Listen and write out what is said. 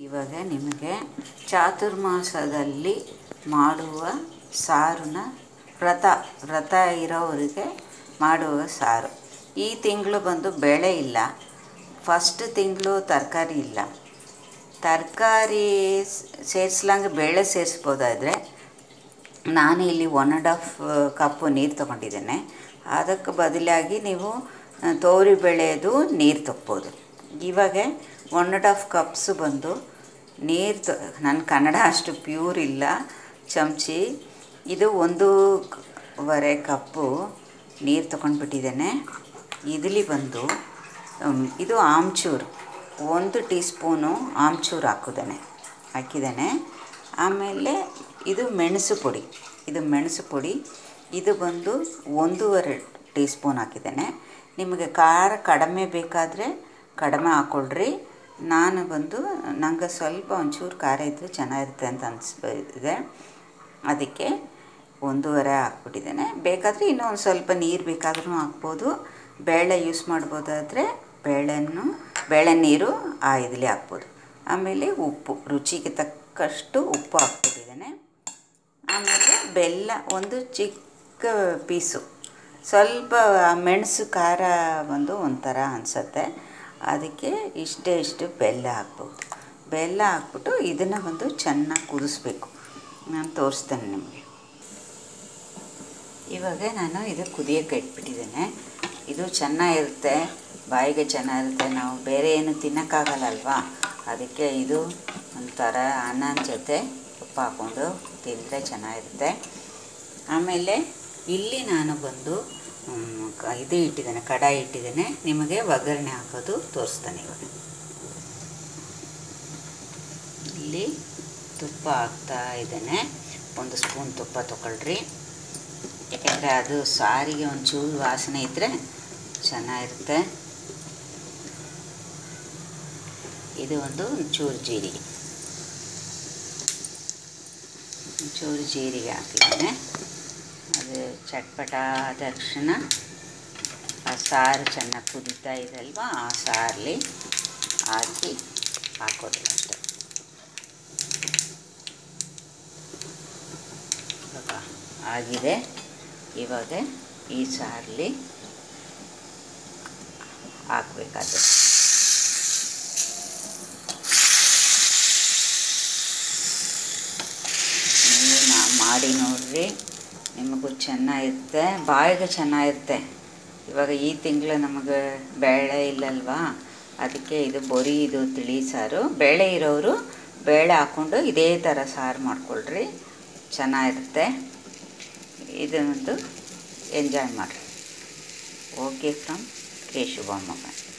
ಇವಾಗ ನಿಮಗೆ ಚಾತುರ್ಮಾಸದಲ್ಲಿ ಮಾಡುವ ಸಾರನ್ನ ವ್ರತ ವ್ರತ ಇರೋವರಿಗೆ ಮಾಡುವ ಸಾರು ಈ ತಿಂಗಳು ಬಂದು ಬೆಳೆ ಇಲ್ಲ ಫಸ್ಟ್ ತಿಂಗಳು ತರಕಾರಿ ಇಲ್ಲ ತರಕಾರಿ ಸೇರಿಸ್ಲಂಗೆ ಬೇಳೆ ಸೇರಿಸ್ಬೋದಾದರೆ ನಾನು ಇಲ್ಲಿ ಒನ್ ಆ್ಯಂಡ್ ಹಾಫ್ ಕಪ್ಪು ನೀರು ತೊಗೊಂಡಿದ್ದೇನೆ ಅದಕ್ಕೆ ಬದಲಾಗಿ ನೀವು ತೋರಿ ಬೆಳೆದು ನೀರು ತಗ್ಬೋದು ಇವಾಗ ಒನ್ ಆ್ಯಂಡ್ ಹಾಫ್ ಕಪ್ಸು ಬಂದು ನೀರು ತ ನನ್ನ ಕನ್ನಡ ಅಷ್ಟು ಪ್ಯೂರ್ ಇಲ್ಲ ಚಮಚಿ ಇದು ಒಂದೂವರೆ ಕಪ್ಪು ನೀರು ತೊಗೊಂಡ್ಬಿಟ್ಟಿದ್ದೇನೆ ಇದಲಿ ಬಂದು ಹ್ಮ್, ಇದು ಆಮ್ಚೂರು ಒಂದು ಟೀ ಸ್ಪೂನು ಆಮ್ಚೂರು ಹಾಕಿದ್ದೇನೆ ಹಾಕಿದ್ದೇನೆ ಆಮೇಲೆ ಇದು ಮೆಣಸು ಪುಡಿ ಇದು ಮೆಣಸು ಪುಡಿ ಇದು ಬಂದು ಒಂದೂವರೆ ಟೀ ಸ್ಪೂನ್ ಹಾಕಿದ್ದೇನೆ ನಿಮಗೆ ಖಾರ ಕಡಿಮೆ ಬೇಕಾದರೆ ಕಡಿಮೆ ಹಾಕ್ಕೊಳ್ರಿ ನಾನು ಬಂದು ನನಗೆ ಸ್ವಲ್ಪ ಒಂಚೂರು ಖಾರ ಇದ್ದರೆ ಚೆನ್ನಾಗಿರುತ್ತೆ ಅಂತ ಅನಿಸ್ಬಿಟ್ಟಿದೆ ಅದಕ್ಕೆ ಒಂದೂವರೆ ಹಾಕ್ಬಿಟ್ಟಿದ್ದೇನೆ ಬೇಕಾದರೆ ಇನ್ನೂ ಒಂದು ಸ್ವಲ್ಪ ನೀರು ಬೇಕಾದ್ರೂ ಹಾಕ್ಬೋದು ಬೇಳೆ ಯೂಸ್ ಮಾಡ್ಬೋದಾದರೆ ಬೇಳೆಯನ್ನು ಬೇಳೆ ನೀರು ಆ ಇದರಲ್ಲಿ ಹಾಕ್ಬೋದು ಆಮೇಲೆ ಉಪ್ಪು ರುಚಿಗೆ ತಕ್ಕಷ್ಟು ಉಪ್ಪು ಹಾಕ್ಬಿಟ್ಟಿದ್ದೇನೆ ಆಮೇಲೆ ಬೆಲ್ಲ ಒಂದು ಚಿಕ್ಕ ಪೀಸು ಸ್ವಲ್ಪ ಮೆಣಸು ಖಾರ ಬಂದು ಒಂಥರ ಅನಿಸುತ್ತೆ ಅದಕ್ಕೆ ಇಷ್ಟೇ ಇಷ್ಟು ಬೆಲ್ಲ ಹಾಕ್ಬೋದು ಬೆಲ್ಲ ಹಾಕ್ಬಿಟ್ಟು ಇದನ್ನು ಒಂದು ಚೆನ್ನಾಗಿ ಕುದಿಸ್ಬೇಕು ನಾನು ತೋರಿಸ್ತೇನೆ ನಿಮಗೆ ಇವಾಗ ನಾನು ಇದು ಕುದಿಯೋಕ್ಕೆ ಇಟ್ಬಿಟ್ಟಿದ್ದೇನೆ ಇದು ಚೆನ್ನಾಗಿರುತ್ತೆ ಬಾಯಿಗೆ ಚೆನ್ನಾಗಿರುತ್ತೆ ನಾವು ಬೇರೆ ಏನು ತಿನ್ನೋಕ್ಕಾಗಲ್ಲ ಅಲ್ವಾ ಅದಕ್ಕೆ ಇದು ಒಂಥರ ಅನ್ನನ ಜೊತೆ ಉಪ್ಪು ಹಾಕ್ಕೊಂಡು ತಿಂದರೆ ಚೆನ್ನಾಗಿರುತ್ತೆ ಆಮೇಲೆ ಇಲ್ಲಿ ನಾನು ಬಂದು ಮ್, ಕ- ಇದು ಇಟ್ಟಿದ್ದೇನೆ ಕಡಾಯಿ ಇಟ್ಟಿದ್ದೇನೆ ನಿಮಗೆ ಒಗ್ಗರಣೆ ಹಾಕೋದು ತೋರಿಸ್ತಾನೆ ಇವಾಗ ಇಲ್ಲಿ ತುಪ್ಪ ಹಾಕ್ತಾ ಇದ್ದೇನೆ ಒಂದು ಸ್ಪೂನ್ ತುಪ್ಪ ತಗೊಳ್ರಿ ಯಾಕೆಂದರೆ ಅದು ಸಾರಿಗೆ ಒಂಚೂರು ವಾಸನೆ ಇದ್ದರೆ ಚೆನ್ನಾಗಿರುತ್ತೆ ಇದು ಒಂದು ಒಂಚೂರು ಜೀರಿಗೆ ಒಂಚೂರು ಜೀರಿಗೆ ಹಾಕಿದ್ದೇನೆ ಅದು ಚಟ್ಪಟ ಆದ ತಕ್ಷಣ ಆ ಸಾರು ಚೆನ್ನಾಗಿ ಕುದೀತಾ ಇದೆ ಅಲ್ವಾ ಆ ಸಾರಲ್ಲಿ ಹಾಕಿ ಹಾಕೋದು ಅಷ್ಟೆ ಇವಾಗ ಆಗಿದೆ ಇವಾಗ ಈ ಸಾರಲ್ಲಿ ಹಾಕಬೇಕಾದ್ರೆ ನೀವು ನಾ ಮಾಡಿ ನೋಡ್ರಿ ನಿಮಗೂ ಚೆನ್ನಾಗಿರುತ್ತೆ ಬಾಯಿಗೆ ಚೆನ್ನಾಗಿರುತ್ತೆ ಇವಾಗ ಈ ತಿಂಗಳು ನಮಗೆ ಬೇಳೆ ಇಲ್ಲಲ್ವಾ ಅದಕ್ಕೆ ಇದು ಬರೀ ಇದು ತಿಳಿ ಸಾರು ಬೇಳೆ ಇರೋರು ಬೇಳೆ ಹಾಕ್ಕೊಂಡು ಇದೇ ಥರ ಸಾರು ಮಾಡ್ಕೊಳ್ರಿ ಚೆನ್ನಾಗಿರುತ್ತೆ ಇದೊಂದು ಎಂಜಾಯ್ ಮಾಡಿರಿ okay from K Shubha mobile